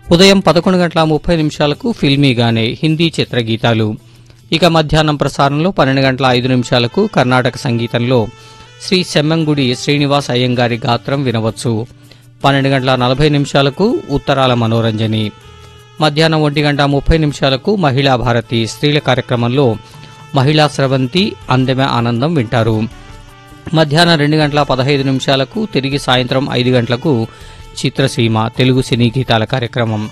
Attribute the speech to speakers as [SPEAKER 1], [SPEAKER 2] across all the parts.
[SPEAKER 1] ఉదయం పదకొండు గంటల ముప్పై నిమిషాలకు ఫిల్మీగానే హిందీ చిత్రగీతాలు ఇక మధ్యాహ్నం ప్రసారంలో పన్నెండు గంటల ఐదు నిమిషాలకు కర్ణాటక సంగీతంలో శ్రీ సెమ్మంగుడి శ్రీనివాస్ అయ్యంగారి గాత్రం వినవచ్చు పన్నెండు గంటల నలభై నిమిషాలకు ఉత్తరాల మనోరంజని మధ్యాహ్నం ఒంటి గంట ముప్పై నిమిషాలకు మహిళా భారతి స్త్రీల కార్యక్రమంలో మహిళా స్రవంతి అందమే ఆనందం వింటారు మధ్యాహ్నం రెండు గంటల పదహైదు నిమిషాలకు తిరిగి సాయంత్రం ఐదు గంటలకు చిత్రసీమ తెలుగు సినీ గీతాల కార్యక్రమం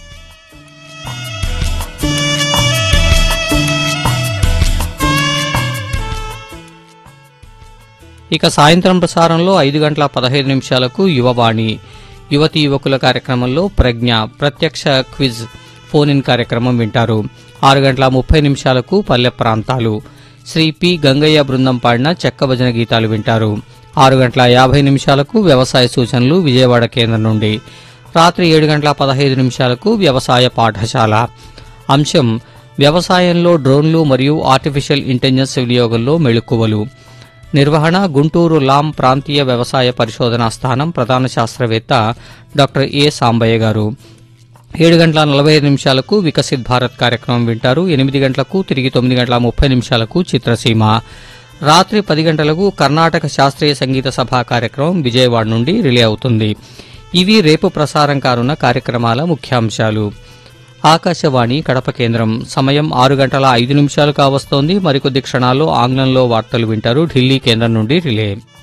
[SPEAKER 1] ఇక సాయంత్రం ప్రసారంలో ఐదు గంటల పదహైదు నిమిషాలకు యువవాణి యువతి యువకుల కార్యక్రమంలో ప్రజ్ఞ ప్రత్యక్ష క్విజ్ ఫోన్ ఇన్ కార్యక్రమం వింటారు ఆరు గంటల ముప్పై నిమిషాలకు పల్లె ప్రాంతాలు శ్రీ పి గంగయ్య బృందం పాడిన చెక్క భజన గీతాలు వింటారు ఆరు గంటల యాభై నిమిషాలకు వ్యవసాయ సూచనలు విజయవాడ కేంద్రం నుండి రాత్రి ఏడు గంటల పదహైదు నిమిషాలకు వ్యవసాయ పాఠశాల అంశం వ్యవసాయంలో డ్రోన్లు మరియు ఆర్టిఫిషియల్ ఇంటెలిజెన్స్ వినియోగంలో మెళుకువలు నిర్వహణ గుంటూరు లాం ప్రాంతీయ వ్యవసాయ పరిశోధనా స్థానం ప్రధాన శాస్త్రవేత్త డాక్టర్ ఏ సాంబయ్య గారు ఏడు గంటల నలభై ఐదు నిమిషాలకు వికసిత్ భారత్ కార్యక్రమం వింటారు ఎనిమిది గంటలకు తిరిగి తొమ్మిది గంటల ముప్పై నిమిషాలకు చిత్రసీమ రాత్రి పది గంటలకు కర్ణాటక శాస్త్రీయ సంగీత సభ కార్యక్రమం విజయవాడ నుండి రిలే అవుతుంది ఇవి రేపు ప్రసారం కానున్న కార్యక్రమాల ముఖ్యాంశాలు ఆకాశవాణి కడప కేంద్రం సమయం ఆరు గంటల ఐదు నిమిషాలు కావస్తోంది మరికొద్ది క్షణాల్లో ఆంగ్లంలో వార్తలు వింటారు ఢిల్లీ కేంద్రం నుండి రిలే